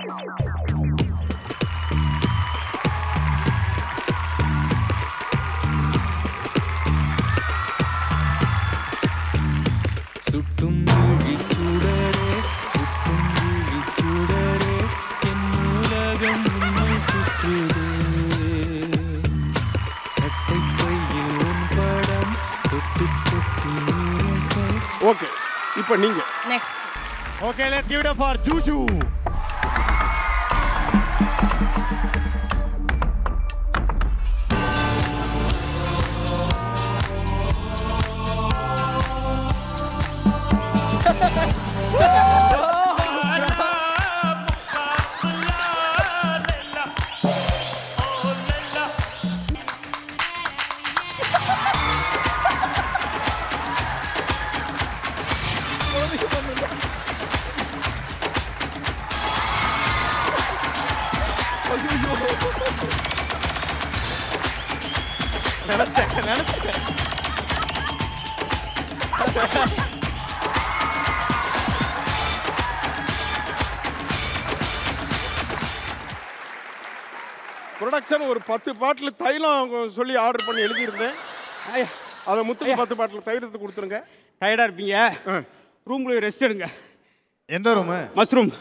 சுட்டும் விழிச்சுடரே சுட்டும் விழிச்சுடரே என் உலகம் உன்னை சுற்றுதே சட்டை பையில் உன் படம் தொட்டு தொட்டு ரசை ஓகே இப்போ நீங்க next okay let's give it up for ஜூஜு நினைச்சேன் நினைச்சேன் ப்ரொடக்ஷன் ஒரு பத்து பாட்டில் தைலம் சொல்லி ஆர்டர் பண்ணி எழுதியிருந்தேன் அதை முத்துக்கு பத்து பாட்டில் தைலத்தை கொடுத்துருங்க டயர்டா இருப்பீங்க ரூம்ல ரெஸ்ட் எடுங்க எந்த ரூம் மஷ்ரூம்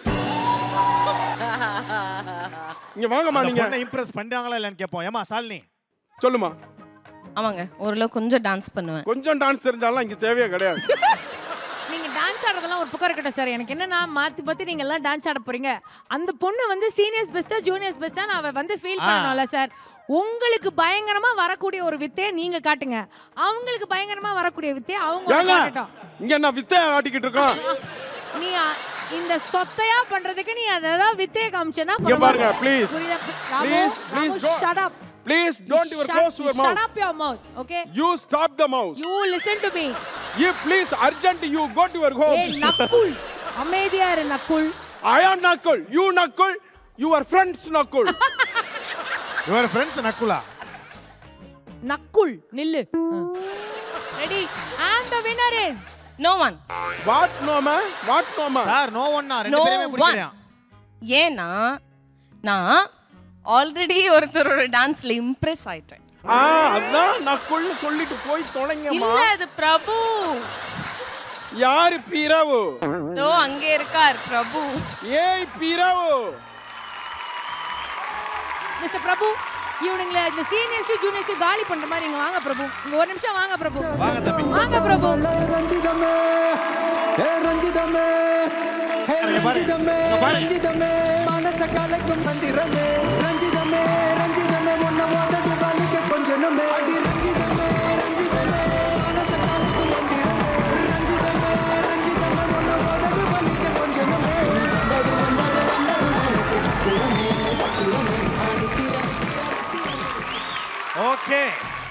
இங்க வாங்கம்மா நீங்க இம்ப்ரெஸ் பண்றாங்களா இல்லைன்னு கேட்போம் ஏமா சாலினி சொல்லுமா ஆமாங்க ஓரளவு கொஞ்சம் டான்ஸ் பண்ணுவேன் கொஞ்சம் டான்ஸ் தெரிஞ்சாலும் இங்க தேவையே கிடையாது நீங்க டான்ஸ் ஆடுறதெல்லாம் ஒரு பக்கம் இருக்கட்டும் சார் எனக்கு என்னன்னா மாத்தி மாத்தி நீங்க எல்லாம் டான்ஸ் ஆட போறீங்க அந்த பொண்ணு வந்து சீனியர்ஸ் பெஸ்டா ஜூனியர்ஸ் பெஸ்டா அவ வந்து ஃபீல் பண்ணணும்ல சார் உங்களுக்கு பயங்கரமா வரக்கூடிய ஒரு வித்தையை நீங்க காட்டுங்க அவங்களுக்கு பயங்கரமா வரக்கூடிய வித்தையை அவங்க ஏங்க காட்டட்டும் இங்க என்ன வித்தை ஆட்டிக்கிட்டு இருக்கோம் நீ அ- இந்த சொத்தையா பண்றதுக்கு நீ அததான் வித்தையை காமிச்சனா இங்க பாருங்க ப்ளீஸ் புரியுதா Please, please don't- shut up please don't your close your shut mouth up your mouth okay you stop the mouth you listen to me you please urgent you go to your home ஏய் நக்குல் அமைதியா இரு Nakul I am Nakul you Nakul your friends Nakul your friends நக்குலா நக்குல் நில்லு ready and the winner is no one what நோமா what நோமா sir no ஒன்னா ரெண்டு No பேருமே one. பிடிக்கலையா ஏன்னா நான் ஆல்ரெடி ஒருத்தரோட டான்ஸ்ல இம்ப்ரெஸ் ஆயிட்டேன் ஆ அதான் நக்குல்னு சொல்லிட்டு போய் தொலைங்கம்மா இல்ல அது பிரபு யாரு பீராவு தோ அங்கே இருக்கார் பிரபு ஏய் பீராவு மிஸ்டர் பிரபு இவனுங்கள இந்த சீனியர்ஸையும் ஜூனியர்ஸையும் காலி பண்ற மாதிரி இங்க வாங்க பிரபு இங்க ஒரு நிமிஷம் வாங்க பிரபு வாங்க தம்பி வாங்க பிரபு ரஞ்சிதமே ஏ ரஞ்சிதமே ஹே இங்க பாரு, ரஞ்சிதமே இங்க பாரு. ரஞ்சிதமே மனச கலைக்கும் மந்திரமே ரஞ்சிதமே ரஞ்சிதமே உன்னை ஓதடி வலிக்க கொஞ்சமே அடி ரஞ்சிதமே ரஞ்சிதமே மனச கலைக்கும் மந்திரமே ரஞ்சிதமே ரஞ்சிதமே உன்னை ஓதடி வலிக்க கொஞ்சமே வந்தது வந்தது வந்தது மனசு சத்திரமே சத்திரமே ஆதித்திர ஓகே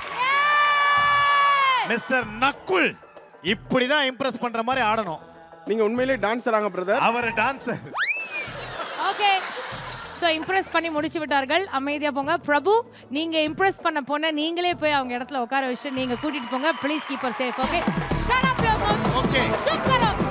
மிஸ்டர் நக்குல் இப்படிதான் இம்ப்ரெஸ் பண்ற மாதிரி ஆடணும் நீங்க உண்மையிலேயே டான்ஸராங்க பிரதர் அவர் டான்சர் ஓகே ஸோ இம்ப்ரெஸ் பண்ணி முடிச்சு விட்டார்கள் அமைதியா போங்க பிரபு நீங்க இம்ப்ரெஸ் பண்ண போன நீங்களே போய் அவங்க இடத்துல உட்கார வச்சு நீங்க கூட்டிட்டு போங்க please keep her safe okay shut up your mouth okay shut up